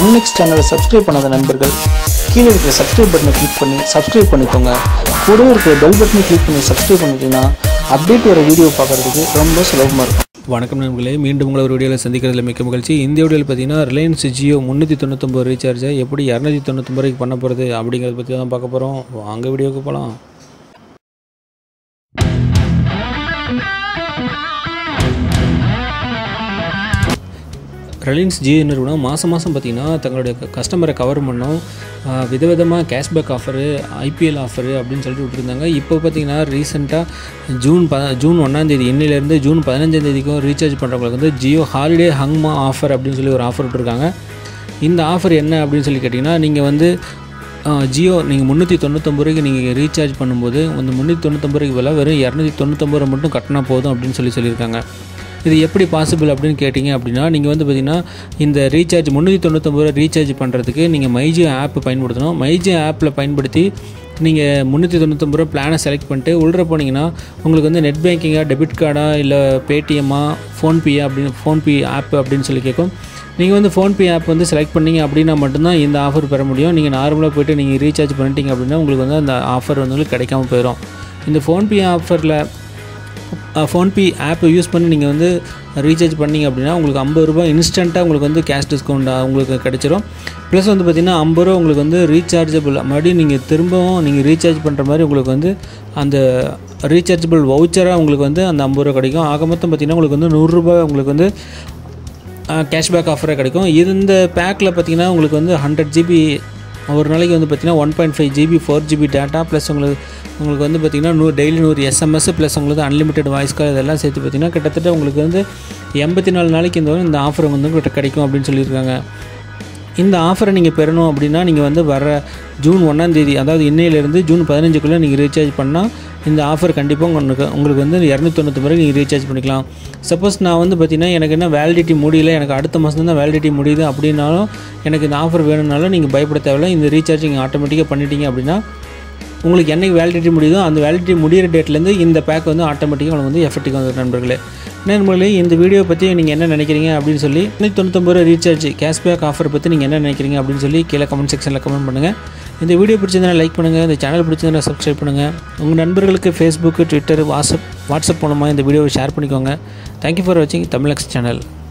தமிழ்நெக்ஸ் சேனலை சப்ஸ்கிரைப் பண்ணாத நண்பர்கள் கீழே இருக்கிற சப்ஸ்கிரைப் பட்டனை கிளிக் பண்ணி சப்ஸ்கிரைப் பண்ணிக்கோங்க கூடவே இருக்கிற பெல் பட்டனை கிளிக் பண்ணி சப்ஸ்கிரைப் பண்ணிட்டீங்கன்னா அப்டேட் வர வீடியோ பார்க்குறதுக்கு ரொம்ப சுலபமாக இருக்கும் வணக்கம் நண்பர்களே மீண்டும் உங்களை ஒரு வீடியோவில் சந்திக்கிறதுல மிக்க மகிழ்ச்சி இந்த வீடியோவில் பார்த்தீங்கன்னா ரிலையன்ஸ் ஜியோ முந்நூற்றி தொண்ணூத்தொம்பது ரீசார்ஜை எப்படி இரநூத்தி தொண்ணூத்தொம்பது ரூபாய்க்கு பண்ண போகிறது அப்படிங்கிறத பற்றி தான் பார்க்க போகிறோம் வாங்க வீடியோவுக்கு போகலாம் ரிலையன்ஸ் ஜியோ நிறுவனம் மாதம் மாதம் பார்த்திங்கன்னா தங்களுடைய கஸ்டமரை கவர் பண்ணோம் ஆஹ் விதவிதமாக கேஷ்பேக் ஆஃபரு ஐபிஎல் ஆஃபரு அப்படின்னு சொல்லிட்டு விட்டுருந்தாங்க இப்போ பார்த்தீங்கன்னா ரீசெண்டாக ஜூன் ப ஜூன் ஒன்றாந்தேதி இன்னிலேருந்து ஜூன் பதினஞ்சாம் தேதிக்கும் ரீசார்ஜ் பண்ணுறவங்களுக்கு வந்து ஜியோ ஹாலிடே ஹங்மா ஆஃபர் அப்படின்னு சொல்லி ஒரு ஆஃபர் விட்டுருக்காங்க இந்த ஆஃபர் என்ன அப்படின்னு சொல்லி கேட்டிங்கன்னா நீங்கள் வந்து ஆஹ் ஜியோ நீங்கள் முந்நூற்றி தொண்ணூத்தொம்பது ரூபாய்க்கு நீங்கள் ரீசார்ஜ் பண்ணும்போது அந்த முந்நூற்றி தொண்ணூத்தொம்பது ரூபாய்க்கு பதிலாக வெறும் இரநூத்தி தொண்ணூத்தொம்பது ரூபா மட்டும் கட்டினா போதும் அப்படின்னு சொல்லி சொல்லியிருக்காங்க இது எப்படி பாசிபிள் அப்படின்னு கேட்டிங்க அப்படின்னா நீங்கள் வந்து பார்த்திங்கன்னா இந்த ரீசார்ஜ் முந்நூற்றி தொண்ணூத்தொம்பது ரூபா ரீசார்ஜ் பண்ணுறதுக்கு நீங்கள் மைஜியோ ஆப் பயன்படுத்தணும் மைஜியோ ஆப்பில் பயன்படுத்தி நீங்கள் முந்நூற்றி தொண்ணூத்தொம்பது ரூபா பிளானை செலக்ட் பண்ணிட்டு உள்ளே போனீங்கன்னா உங்களுக்கு வந்து நெட் பேங்கிங்கா டெபிட் கார்டா இல்லை பேடிஎம்மா ஃபோன்பேயா அப்படின்னு ஃபோன்பே ஆப் அப்படின்னு சொல்லி கேட்கும் நீங்கள் வந்து ஃபோன்பே ஆப் வந்து செலக்ட் பண்ணீங்க அப்படின்னா மட்டும்தான் இந்த ஆஃபர் பெற முடியும் நீங்கள் நார்மலாக போய்ட்டு நீங்கள் ரீசார்ஜ் பண்ணிட்டீங்க அப்படின்னா உங்களுக்கு வந்து அந்த ஆஃபர் வந்து உங்களுக்கு கிடைக்காம போயிடும் இந்த ஃபோன்பே ஆஃபரில் ஃபோன்பே ஆப்பை யூஸ் பண்ணி நீங்கள் வந்து ரீசார்ஜ் பண்ணீங்க அப்படின்னா உங்களுக்கு ஐம்பது ரூபாய் இன்ஸ்டண்ட்டாக உங்களுக்கு வந்து கேஷ் டிஸ்கவுண்ட் உங்களுக்கு கிடைச்சிரும் ப்ளஸ் வந்து பார்த்திங்கன்னா ஐம்பது ரூபா உங்களுக்கு வந்து ரீசார்ஜபிள் மறுபடியும் நீங்கள் திரும்பவும் நீங்கள் ரீசார்ஜ் பண்ணுற மாதிரி உங்களுக்கு வந்து அந்த ரீசார்ஜபிள் வவுச்சராக உங்களுக்கு வந்து அந்த ஐம்பது ரூபா கிடைக்கும் ஆக மொத்தம் பார்த்திங்கன்னா உங்களுக்கு வந்து நூறுரூபா உங்களுக்கு வந்து கேஷ்பேக் ஆஃபராக கிடைக்கும் இந்த பேக்கில் பார்த்தீங்கன்னா உங்களுக்கு வந்து ஹண்ட்ரட் ஜிபி ஒரு நாளைக்கு வந்து பார்த்தீங்கன்னா one point five GB four GB data plus உங்களுக்கு உங்களுக்கு வந்து பார்த்திங்கன்னா நூறு டெய்லி நூறு எஸ்எம்எஸ் ப்ளஸ் உங்களுக்கு அன்லிமிட்டெட் வாய்ஸ் கால் இதெல்லாம் சேர்த்து பார்த்தீங்கன்னா கிட்டத்தட்ட உங்களுக்கு வந்து எண்பத்தி நாலு நாளைக்கு இந்த இந்த ஆஃபர் வந்து உங்களுக்கு கிடைக்கும் அப்படின்னு சொல்லியிருக்காங்க இந்த ஆஃபரை நீங்கள் பெறணும் அப்படின்னா நீங்கள் வந்து வர ஜூன் ஒன்றாந்தேதி அதாவது இன்னையிலேருந்து ஜூன் பதினஞ்சுக்குள்ளே நீங்கள் ரீசார்ஜ் பண்ணால் இந்த ஆஃபர் கண்டிப்பாக உங்களுக்கு உங்களுக்கு வந்து இரநூத்தொண்ணூற்றி ரூபாய் நீங்கள் ரீசார்ஜ் பண்ணிக்கலாம் சப்போஸ் நான் வந்து பார்த்தீங்கன்னா எனக்கு என்ன வேலிடிட்டி முடியல எனக்கு அடுத்த மாதம் தான் வேலிடிட்டி முடியுது அப்படின்னாலும் எனக்கு இந்த ஆஃபர் வேணும்னாலும் நீங்கள் பயப்பட தேவையில்ல இந்த ரீசார்ஜ் நீங்கள் ஆட்டோமேட்டிக்காக பண்ணிட்டீங்க அப்படின்னா உங்களுக்கு என்னைக்கு வேலிடிட்டி முடியுதோ அந்த வேலிடிட்டி முடியிற டேட்லேருந்து இந்த பேக் வந்து ஆட்டோமேட்டிக்காக உங்களுக்கு வந்து எஃபெக்டிவ் வந்து நண்பர்களே நண்பர்களே இந்த வீடியோ பற்றி நீங்கள் என்ன நினைக்கிறீங்க அப்படின்னு சொல்லி நூற்றி தொண்ணூத்தொம்பது ரூபா ரீசார்ஜ் கேஷ்பேக் ஆஃபர் பற்றி நீங்கள் என்ன நினைக்கிறீங்க அப்படின்னு சொல்லி கீழே கமெண்ட் செக்ஷனில் கமெண்ட் பண்ணுங்கள் இந்த வீடியோ பிடிச்சிருந்தா லைக் பண்ணுங்கள் இந்த சேனல் பிடிச்சிருந்தா சப்ஸ்கிரைப் பண்ணுங்கள் உங்கள் நண்பர்களுக்கு ஃபேஸ்புக்கு ட்விட்டர் வாட்ஸ்அப் வாட்ஸ்அப் மூலமாக இந்த வீடியோவை ஷேர் பண்ணிக்கோங்க தேங்க்யூ ஃபார் வாட்சிங் தமிழக்ஸ் சேனல்